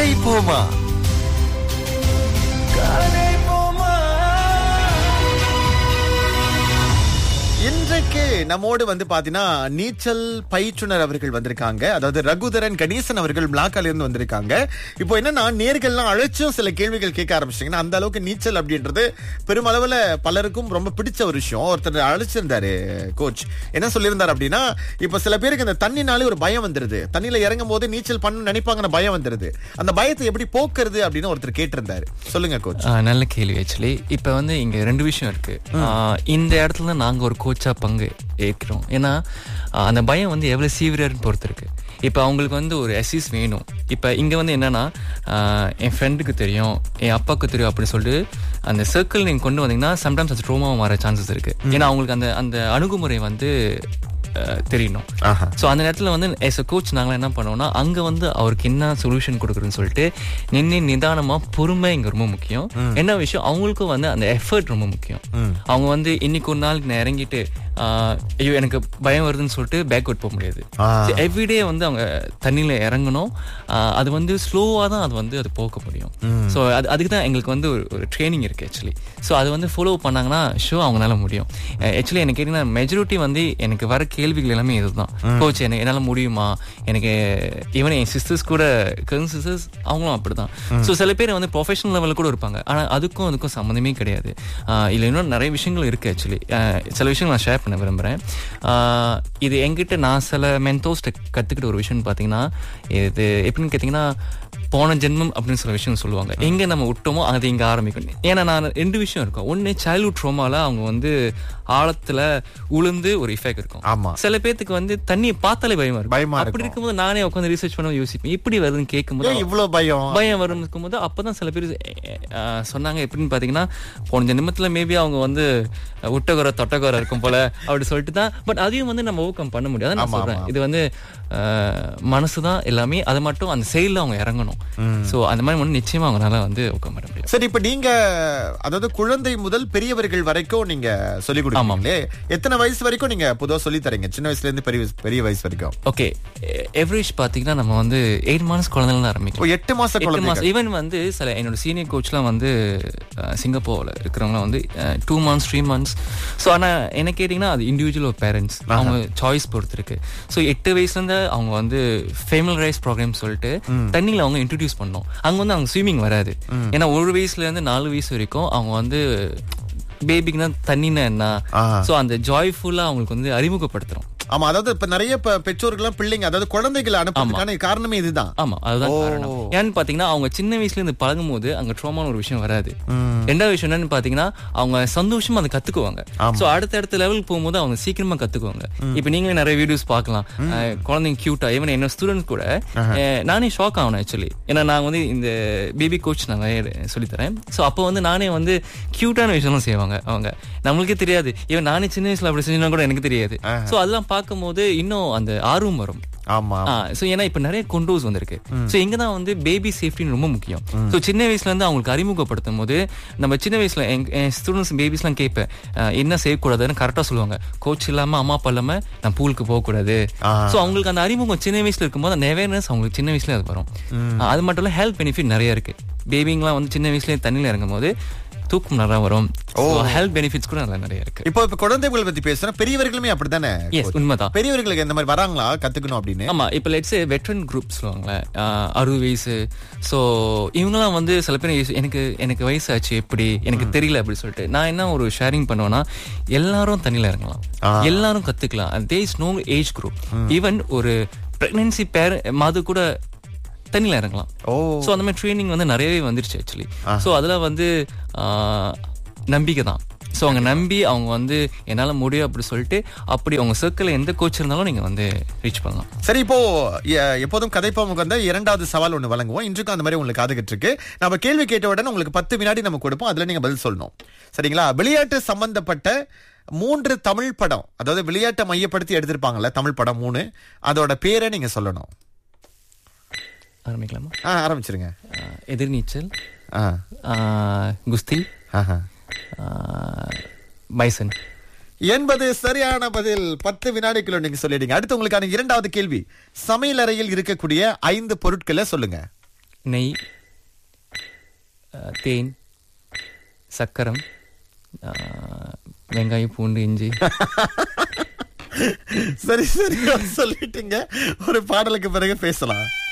காலை போமா காலை போமா இன்றைக்கு நம்மோடு வந்து பாத்தீங்கன்னா நீச்சல் பயிற்றுனர் அவர்கள் வந்திருக்காங்க அதாவது ரகுதரன் கணேசன் அவர்கள் மிளாக்கால இருந்து வந்திருக்காங்க இப்போ என்னன்னா நேர்கள்லாம் அழைச்சும் சில கேள்விகள் கேட்க ஆரம்பிச்சிட்டீங்கன்னா அந்த அளவுக்கு நீச்சல் அப்படின்றது பெருமளவுல பலருக்கும் ரொம்ப பிடிச்ச ஒரு விஷயம் ஒருத்தர் அழைச்சிருந்தாரு கோச் என்ன சொல்லியிருந்தாரு அப்படின்னா இப்போ சில பேருக்கு இந்த தண்ணினாலே ஒரு பயம் வந்துருது தண்ணியில இறங்கும் போது நீச்சல் பண்ண நினைப்பாங்கன்னு பயம் வந்துருது அந்த பயத்தை எப்படி போக்குறது அப்படின்னு ஒருத்தர் கேட்டிருந்தாரு சொல்லுங்க கோச் ஆ, நல்ல கேள்வி ஆக்சுவலி இப்போ வந்து இங்க ரெண்டு விஷயம் இருக்கு ஆ, இந்த இடத்துல தான் நாங்க ஒரு கோச்சா பங்கு ஏற்கிறோம் ஏன்னா ஆ, அந்த பயம் வந்து எவ்வளவு சீவியர்னு பொறுத்து இருக்கு இப்போ அவங்களுக்கு வந்து ஒரு அசிஸ் வேணும் இப்போ இங்க வந்து என்னன்னா ஆ, என் ஃப்ரெண்டுக்கு தெரியும் என் அப்பாவுக்கு தெரியும் அப்படின்னு சொல்லிட்டு அந்த சர்க்கிள் நீங்க கொண்டு வந்தீங்கன்னா சம்டைம்ஸ் அது ட்ரோமாவும் மாற சான்சஸ் இருக்கு ஏன்னா அவங்களுக்கு அந்த அந்த அணுகுமுறை வந்து ஆ, தெரியணும் ஆஹா ஸோ அந்த நேரத்தில் வந்து எஸ் அ கோச் நாங்கள் என்ன பண்ணுவோம்னா அங்கே வந்து அவருக்கு என்ன சொல்யூஷன் கொடுக்குறதுன்னு சொல்லிட்டு நின்று நிதானமாக பொறுமை இங்கே ரொம்ப முக்கியம் என்ன விஷயம் அவங்களுக்கும் வந்து அந்த எஃபர்ட் ரொம்ப முக்கியம் அவங்க வந்து இன்னைக்கு ஒரு நாளுக்கு நான் இறங்கிட்டு ஆஹ், ஐயோ எனக்கு பயம் வருதுன்னு சொல்லிட்டு பேக்வர்ட் போக முடியாது ஆ. எவ்ரிடே வந்து அவங்க தண்ணியில் இறங்கணும் ஆஹ், அது வந்து ஸ்லோவாக தான் அது வந்து அது போக முடியும் ஸோ அது அதுக்கு தான் எங்களுக்கு வந்து ஒரு ஒரு ட்ரைனிங் இருக்குது ஆக்சுவலி ஸோ அது வந்து ஃபாலோ பண்ணாங்கன்னா ஷோ அவங்களால முடியும் ஆக்சுவலி எனக்கு கேட்டிங்கன்னா மெஜாரிட்டி வந்து எனக்கு வர கேள்விகள் எல்லாமே இதுதான் கோச் எனக்கு என்னால் முடியுமா எனக்கு ஈவன் என் சிஸ்டர்ஸ் கூட கர்ன் சிஸ்டர்ஸ் அவங்களும் அப்படிதான் ஸோ சில பேர் வந்து ப்ரொஃபஷனல் லெவலில் கூட இருப்பாங்க ஆனால் அதுக்கும் அதுக்கும் சம்மந்தமே கிடையாது இல்லை இன்னும் நிறைய விஷயங்கள் இருக்குது ஆக்சுவலி சில விஷயங்கள் நான் ஷேர் பண்ண விரும்புகிறேன் இது என்கிட்ட நான் சில மென்டோஸ்ட்டை கற்றுக்கிட்ட ஒரு விஷயம்னு பார்த்தீங்கன்னா இது எப்படின்னு கேட்டிங்கன்னா போன ஜென்மம் அப்படின்னு சில விஷயம் சொல்லுவாங்க எங்கே நம்ம விட்டோமோ அது இங்கே ஆரம்பிக்கும் ஏன்னா நான் ரெண்டு விஷயம் இருக்கும் ஒன்று சைல்ட்ஹுட் ட்ரோமால அவங்க வந்து ஆழத்துல உளுந்து ஒரு இஃபெக்ட் இருக்கும் ஆமா. சில பேத்துக்கு வந்து தண்ணியை பார்த்தாலே பயமா இருக்கும் பயமா அப்படி இருக்கும். இருக்கும்போது நானே உட்காந்து ரிசர்ச் பண்ண யோசிப்பேன் எப்படி வருதுன்னு கேட்கும்போது ஏன் இவ்வளவு பயம் பயம் வரும் இருக்கும்போது அப்பதான் சில பேர் அஹ், சொன்னாங்க எப்படின்னு பாத்தீங்கன்னா போன ஜென்மத்துல மேபி அவங்க வந்து உட்டகுற தொட்டகுற இருக்கும் போல அப்படி சொல்லிட்டு தான் பட் அதையும் வந்து நம்ம ஓவர் கம் பண்ண முடியாது நான் ஆமா, சொல்றேன் ஆமா. இது வந்து மனசு தான் எல்லாமே அது மட்டும் அந்த செயல்ல அவங்க இறங்கணும் சோ அந்த மாதிரி மட்டும் நிச்சயமா அவங்களால வந்து ஓவர் கம் பண்ண முடியும் சரி இப்ப நீங்க அதாவது குழந்தை முதல் பெரியவர்கள் வரைக்கும் நீங்க சொல்லி கொடுக்கீங்களே எத்தனை வயசு வரைக்கும் நீங்க பொதுவா சொல்லி தரீங்க சின்ன வயசுல இருந்து பெரிய வயசு- பெரிய வயசு வரைக்கும் ஓகே எவரேஜ் பாத்தீங்கன்னா நம்ம வந்து எயிட் மந்த்ஸ் குழந்தைல தான் ஓ, ஆரம்பிக்கலாம் எட்டு மாச எட்டு குழந்தை மாசம் ஈவன் வந்து சில என்னோட சீனியர் கோச்லாம் வந்து அஹ், சிங்கப்பூர்ல இருக்கிறவங்க வந்து two months three months so ஆனா என்ன கேட்டிங்கன்னா அது இண்டிவிஜுவல் பேரண்ட்ஸ் அவங்க சாய்ஸ் பொறுத்து இருக்கு ஸோ எட்டு வயசுல இருந்து அவங்க வந்து ஃபேமிலி ரைஸ் ப்ரோக்ராம் சொல்லிட்டு தண்ணியில அவங்க இன்ட்ரடியூஸ் பண்ணோம் அங்க வந்து அவங்க ஸ்விமிங் வராது ஏன்னா ஒரு வயசுல இருந்து நாலு வயசு வரைக்கும் அவங்க வந்து பேபிக்குனா தண்ணின்னா என்ன ஆஹா. ஸோ அந்த ஜாய்ஃபுல்லா அவங்களுக்கு வந்து அறிமுகப்படுத்துறோம் ஆமா அதாவது இப்ப நிறைய இப்ப பெற்றோர்கள்லாம் பிள்ளைங்க அதாவது குழந்தைகளை அனுப்புறதுக்கான காரணமே இதுதான் ஆமா அதுதான் ஓ. காரணம் ஏன்னு பாத்தீங்கன்னா அவங்க சின்ன வயசுல இருந்து பழகும் போது அங்க ட்ரோமான ஒரு விஷயம் வராது ரெண்டாவது விஷயம் என்னன்னு பாத்தீங்கன்னா அவங்க சந்தோஷமா அதை கத்துக்குவாங்க சோ அடுத்த அடுத்த லெவலுக்கு போகும்போது அவங்க சீக்கிரமா கத்துக்குவாங்க இப்ப நீங்களே நிறைய வீடியோஸ் பார்க்கலாம் அஹ், குழந்தைங்க கியூட்டா ஈவன் என்ன ஸ்டூடெண்ட்ஸ் கூட அஹ், நானே ஷாக் ஆகணும் ஆக்சுவலி ஏன்னா நான் வந்து இந்த பேபி கோச் நான் சொல்லி தரேன் சோ அப்போ வந்து நானே வந்து கியூட்டான விஷயம்லாம் செய்வாங்க அவங்க நம்மளுக்கே தெரியாது ஈவன் நானே சின்ன வயசுல அப்படி செஞ்சா கூட எனக்கு தெரியாது சோ அதெல்லாம் பார்க்கும்போது இன்னும் அந்த ஆர்வம் வரும் ஆமா ஸோ ஏன்னா இப்போ நிறைய கொண்டோஸ் வந்திருக்கு ஸோ இங்கே தான் வந்து பேபி சேஃப்டின்னு ரொம்ப முக்கியம் ஸோ சின்ன வயசுல இருந்து அவங்களுக்கு அறிமுகப்படுத்தும் போது நம்ம சின்ன வயசுல என் என் ஸ்டூடெண்ட்ஸ் பேபிஸ்லாம் கேட்பேன் அஹ், என்ன செய்யக்கூடாதுன்னு கரெக்டாக சொல்லுவாங்க கோச் இல்லாம அம்மா அப்பா இல்லாம நான் பூலுக்கு போகக்கூடாது ஸோ அவங்களுக்கு அந்த அறிமுகம் சின்ன வயசுல இருக்கும்போது அந்த அவேர்னஸ் அவங்களுக்கு சின்ன வயசுல அது வரும் அஹ், அது மட்டும் இல்லை ஹெல்த் பெனிஃபிட் நிறைய இருக்கு பேபிங்கெலாம் வந்து சின்ன வயசுலேயே தண்ணியில் இறங்கும் போது தூக்கம் நிறைய வரும் ஹெல்த் பெனிஃபிட்ஸ் கூட நல்லா நிறைய இருக்கு இப்போ இப்ப குழந்தைகள் பத்தி பேசுறேன் பெரியவர்களுமே அப்படித்தானே எஸ் உண்மைதான் பெரியவர்களுக்கு இந்த மாதிரி வராங்களா கத்துக்கணும் அப்படின்னு ஆமா இப்ப லெட்ஸ் வெட்ரன் குரூப் சொல்லுவாங்களேன் ஆஹ் அறுபது வயசு ஸோ இவங்கெல்லாம் வந்து சில பேர் யோசி- எனக்கு எனக்கு வயசு ஆச்சு எப்படி எனக்கு தெரியல அப்படி சொல்லிட்டு நான் என்ன ஒரு ஷேரிங் பண்ணுவேன்னா எல்லாரும் தண்ணியில இறங்கலாம் எல்லாரும் கத்துக்கலாம் there is no age group even ஒரு பிரெக்னன்சி பேர் மாது கூட தண்ணியில இறங்கலாம் ஓ ஸோ அந்த மாதிரி ட்ரைனிங் வந்து நிறையவே வந்துருச்சு ஆக்சுவலி ஸோ அதில் வந்து ஆஹ், நம்பிக்கை தான் ஸோ அவங்க நம்பி அவங்க வந்து என்னால் முடியும் அப்படி சொல்லிட்டு அப்படி அவங்க சர்க்கிளில் எந்த கோச் இருந்தாலும் நீங்கள் வந்து ரீச் பண்ணலாம் சரி இப்போ எ- எப்போதும் கதைப்பாமுக்கு வந்த இரண்டாவது சவால் ஒண்ணு வழங்குவோம் இன்றைக்கும் அந்த மாதிரி உங்களுக்கு காதுகிட்டு இருக்கு நம்ம கேள்வி கேட்ட உடனே உங்களுக்கு பத்து வினாடி நம்ம கொடுப்போம் அதுல நீங்க பதில் சொல்லணும் சரிங்களா விளையாட்டு சம்பந்தப்பட்ட மூன்று தமிழ் படம் அதாவது விளையாட்டை மையப்படுத்தி எடுத்திருப்பாங்கல்ல தமிழ் படம் மூணு அதோட பேரை நீங்க சொல்லணும் ஆரம்பிக்கலாமா ஆ ஆரம்பிச்சிருங்க ஆஹ், எதிர்நீச்சல் ஆ ஆஹ், குஸ்தி ஆஹா. ஆஹ், பைசன் என்பது சரியான பதில் பத்து வினாடிக்குள்ள நீங்க சொல்லிடுங்க அடுத்து உங்களுக்கான இரண்டாவது கேள்வி சமையலறையில் இருக்கக்கூடிய ஐந்து பொருட்களை சொல்லுங்க நெய் அஹ், தேன் சக்கரம் அஹ், வெங்காயம் பூண்டு இஞ்சி சரி சரி சொல்லிட்டீங்க ஒரு பாடலுக்கு பிறகு பேசலாம்